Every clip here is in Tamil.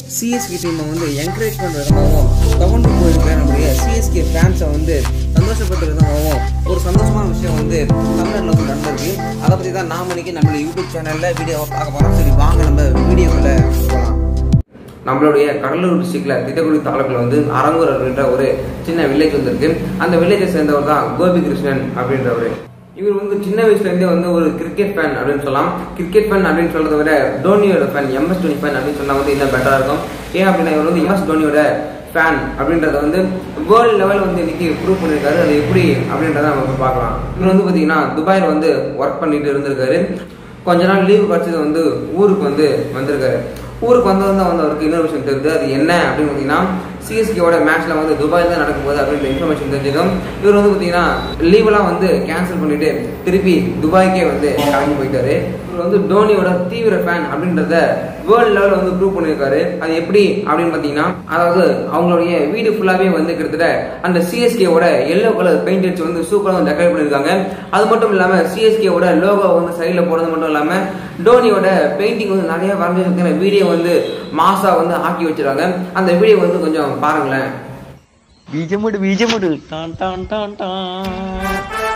சிஎஸ்கே டீமை வந்து என்கரேஜ் பண்ணுற விதமாகவும் கவர்ந்து போயிருக்கிற நம்முடைய சிஎஸ்கே ஃபேன்ஸை வந்து சந்தோஷப்படுத்துற விதமாகவும் ஒரு சந்தோஷமான விஷயம் வந்து தமிழ்நாட்டில் வந்து நடந்திருக்கு அதை பற்றி தான் நாம் இன்னைக்கு நம்மளுடைய யூடியூப் சேனலில் வீடியோவை பார்க்க போகிறோம் சரி வாங்க நம்ம வீடியோக்குள்ளே போகலாம் நம்மளுடைய கடலூர் டிஸ்ட்ரிக்ட்ல திட்டக்குடி தாலுக்கில் வந்து அரங்கூர் அப்படின்ற ஒரு சின்ன வில்லேஜ் வந்திருக்கு அந்த வில்லேஜை சேர்ந்தவர் தான் கோபி கிருஷ்ணன் அப்படின்றவர் இவர் வந்து சின்ன வயசுல இருந்தே வந்து ஒரு கிரிக்கெட் ஃபேன் அப்படின்னு சொல்லலாம் கிரிக்கெட் ஃபேன் அப்படின்னு சொல்றதை விட டோனியோட ஃபேன் எம்எஸ் டோனி ஃபேன் அப்படின்னு சொன்னா வந்து இன்னும் பெட்டரா இருக்கும் ஏன் அப்படின்னா இவர் வந்து எம்எஸ் டோனியோட ஃபேன் அப்படின்றத வந்து வேர்ல்டு லெவல் வந்து இன்னைக்கு ப்ரூவ் பண்ணியிருக்காரு அது எப்படி அப்படின்றத நம்ம இப்ப பார்க்கலாம் இவர் வந்து பாத்தீங்கன்னா துபாயில் வந்து ஒர்க் பண்ணிட்டு இருந்திருக்காரு கொஞ்ச நாள் லீவு கிடைச்சது வந்து ஊருக்கு வந்து வந்திருக்காரு ஊருக்கு வந்தது தான் வந்து அவருக்கு இன்னொரு விஷயம் தெரியுது அது என்ன அப்படின்னு பார்த்தீங்கன்னா சிஎஸ்கேவோட மேட்ச்ல வந்து துபாயில் தான் நடக்கும்போது அப்படின்ற இன்ஃபர்மேஷன் தெரிஞ்சுக்கும் இவர் வந்து பார்த்தீங்கன்னா லீவெல்லாம் வந்து கேன்சல் பண்ணிட்டு திருப்பி துபாய்க்கே வந்து கிளம்பி போயிட்டாரு இவர் வந்து டோனியோட தீவிர ஃபேன் அப்படின்றத வேர்ல்டு லெவலில் வந்து ப்ரூவ் பண்ணியிருக்காரு அது எப்படி அப்படின்னு பார்த்தீங்கன்னா அதாவது அவங்களுடைய வீடு ஃபுல்லாகவே வந்து கிட்டத்தட்ட அந்த சிஎஸ்கேவோட எல்லோ கலர் பெயிண்ட் அடிச்சு வந்து சூப்பராக வந்து டெக்கரேட் பண்ணியிருக்காங்க அது மட்டும் இல்லாமல் சிஎஸ்கேவோட லோகோ வந்து சைடில் போடுறது மட்டும் இல்லாமல் டோனியோட பெயிண்டிங் வந்து நிறைய வரைஞ்சிருக்கிற வீடியோ வந்து மாசா வந்து ஆக்கி வச்சிருக்காங்க அந்த வீடியோ வந்து கொஞ்சம் பாருங்களேன் ബീജമുട് ബീജമുട് ടാൻ ടാൻ ടാൻ ടാൻ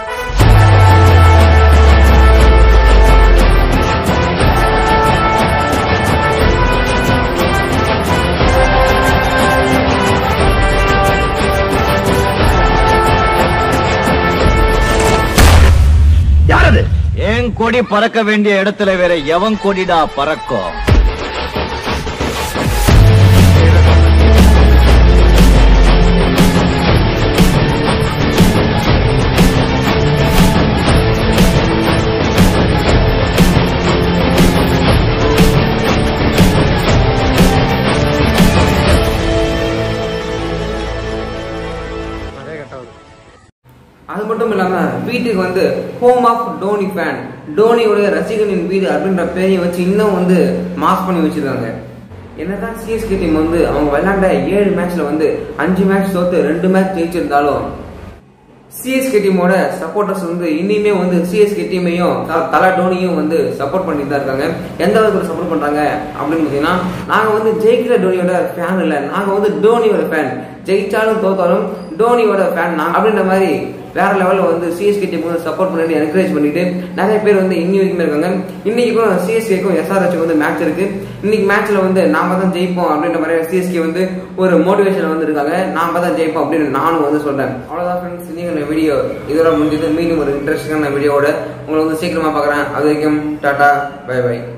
யாரது என் கொடி பறக்க வேண்டிய இடத்துல வேற எவன் கொடிடா பறக்கும் அது மட்டும் இல்லாம வீட்டுக்கு வந்து ஹோம் ஆஃப் டோனி ஃபேன் டோனியோட ரசிகனின் வீடு அப்படின்ற பேரையை வச்சு இன்னும் வந்து மாஸ் பண்ணி வச்சிருக்காங்க என்னதான் சிஎஸ்கே டீம் வந்து அவங்க விளையாண்ட ஏழு மேட்ச்ல வந்து அஞ்சு மேட்ச் தோத்து ரெண்டு மேட்ச் ஜெயிச்சிருந்தாலும் சிஎஸ்கே டீமோட சப்போர்ட்டர்ஸ் வந்து இனிமே வந்து சிஎஸ்கே டீமையும் த- தல டோனியும் வந்து சப்போர்ட் பண்ணிட்டு தான் இருக்காங்க எந்த அளவுக்கு சப்போர்ட் பண்றாங்க அப்படின்னு பார்த்தீங்கன்னா நாங்க வந்து ஜெயிக்கிற டோனியோட ஃபேன் இல்லை நாங்க வந்து டோனியோட ஃபேன் ஜெயிச்சாலும் தோத்தாலும் டோனியோட ஃபேன் நான் அப்படின்ற மாதிரி வேற லெவலில் வந்து சிஎஸ்கே டீம் வந்து சப்போர்ட் பண்ணிட்டு என்கரேஜ் பண்ணிட்டு நிறைய பேர் வந்து இன்னி வரைக்கும் இருக்காங்க இன்னைக்கு கூட சிஎஸ்கேக்கும் எஸ்ஆர்ஹெச்சுக்கும் வந்து மேட்ச் இருக்கு இன்னைக்கு மேட்ச்ல வந்து நாம தான் ஜெயிப்போம் அப்படின்ற மாதிரி சிஎஸ்கே வந்து ஒரு மோட்டிவேஷன் வந்து இருக்காங்க நாம தான் ஜெயிப்போம் அப்படின்னு நானும் வந்து சொல்றேன் அவ்வளவுதான் ஃப்ரெண்ட்ஸ் நீங்க வீடியோ இதோட முடிஞ்சது மீண்டும் ஒரு இன்ட்ரெஸ்டிங்கான வீடியோவோட உங்களை வந்து சீக்கிரமா பார்க்குறேன் அது வரைக்கும் டாடா பை பை